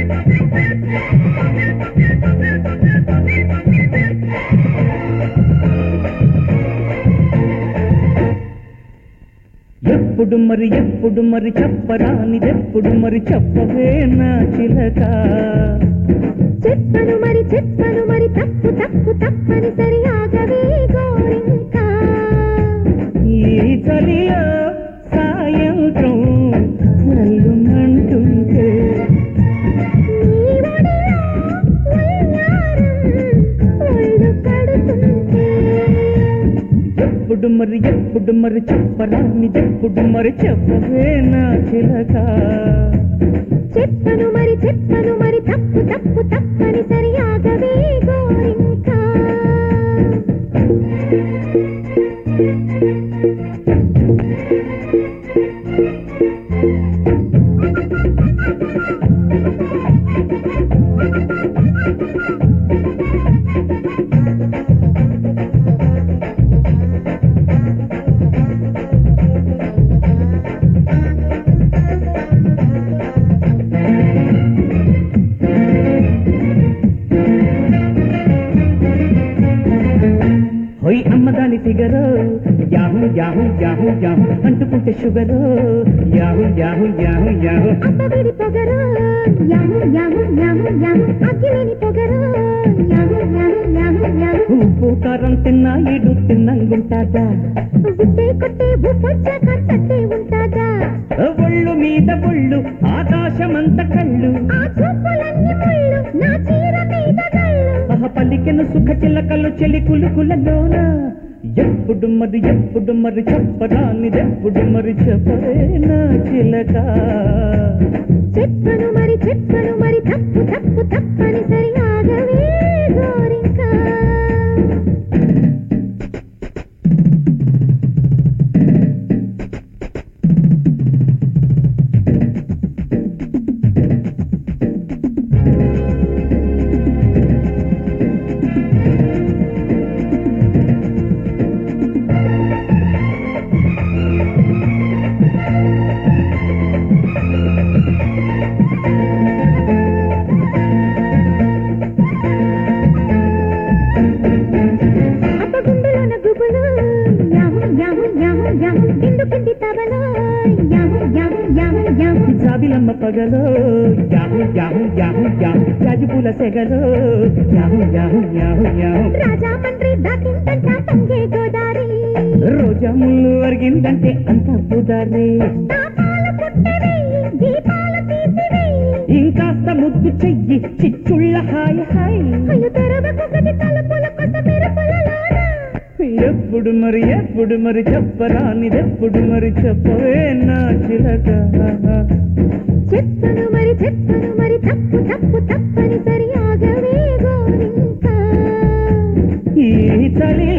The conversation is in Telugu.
ఎప్పుడు మరి ఎప్పుడు మరి చెప్పరానిదెప్పుడు మరి చెప్పవే నా చిలక చెప్పను మరి చెప్పను మరి తప్పు తప్పు తప్పని సరి ఆగవే గోరింకా ఈ చలియో సాయంత్రం చల్లుమంటుంటే నీ ఒడిలో ఉయ్యారం ఒళ్ళు కడుతుంటే ఎప్పుడు మరి ఎప్పుడు మరి చెప్పరానిదెప్పుడు మరి చెప్పవే నా చిలక చెప్పను మరి చెప్పను మరి తప్పు తప్పు తప్పని సరి ఆగవే గోరింకా హొయ్ అమ్మదాని ఫిగరు యాహు యాహు యాహు యాహు అంటుకుంటే షుగరు యాహు యాహు యాహు యాహు అబ్బవిడి పొగరు యాము యాము యాము యాము అగ్గిలేని పొగరు యాము యాము యాము యాము ఉప్పు కారం తిన్నా ఇడు తిన్నంగుంటాదా ఉట్టే కొట్టే ఉప్పొచ్చాక చట్టే ఉంటాదా ఒళ్ళు మీద ఒళ్ళు ఆకాశమంత కళ్ళు ఆ చూపులన్నీ ముళ్ళు నా చీర మీద గళ్ళు అహ పలికెను సుఖ చిలకలు చెలి కులుకులలోన ఎప్పుడు మరి ఎప్పుడు మరి చెప్పరానిదెప్పుడు మరి చెప్పరే నా చిలక చెప్పను మరి చెప్పను మరి తప్పు తప్పు తప్పని సరి ఆగవే గోరింకా అప్పగుండులోన గుబులు యాము యాము యాము యాము కిందు కింది తబలో యాము యాము యాము యాము జాబిలమ్మ పగలో యాహు యాహు యాహు యాహు జాజిపూల సెగలో యాహు యాహు యాహు యాహు రాజా మండ్రి దాటిందంట తంగే గోదారి రోజా ముళ్ళు అరిగిందంటే అంత బుదారే తాపాల పుట్టవేయి దీపాల తీసివేయి ఇంకాస్త ముద్దు చెయ్యి చిచ్చుళ్ళ హాయ్ హాయ్ అయ్యో తెరవకు గది తలుపుల కొత్త మెరుపులలోన ఎప్పుడు మరి ఎప్పుడు మరి చెప్పరానిదెప్పుడు మరి చెప్పవే నా చిలక చెప్పను మరి చెప్పను మరి తప్పు తప్పు తప్పని సరి ఆగవే గోరింకా ఈ చలి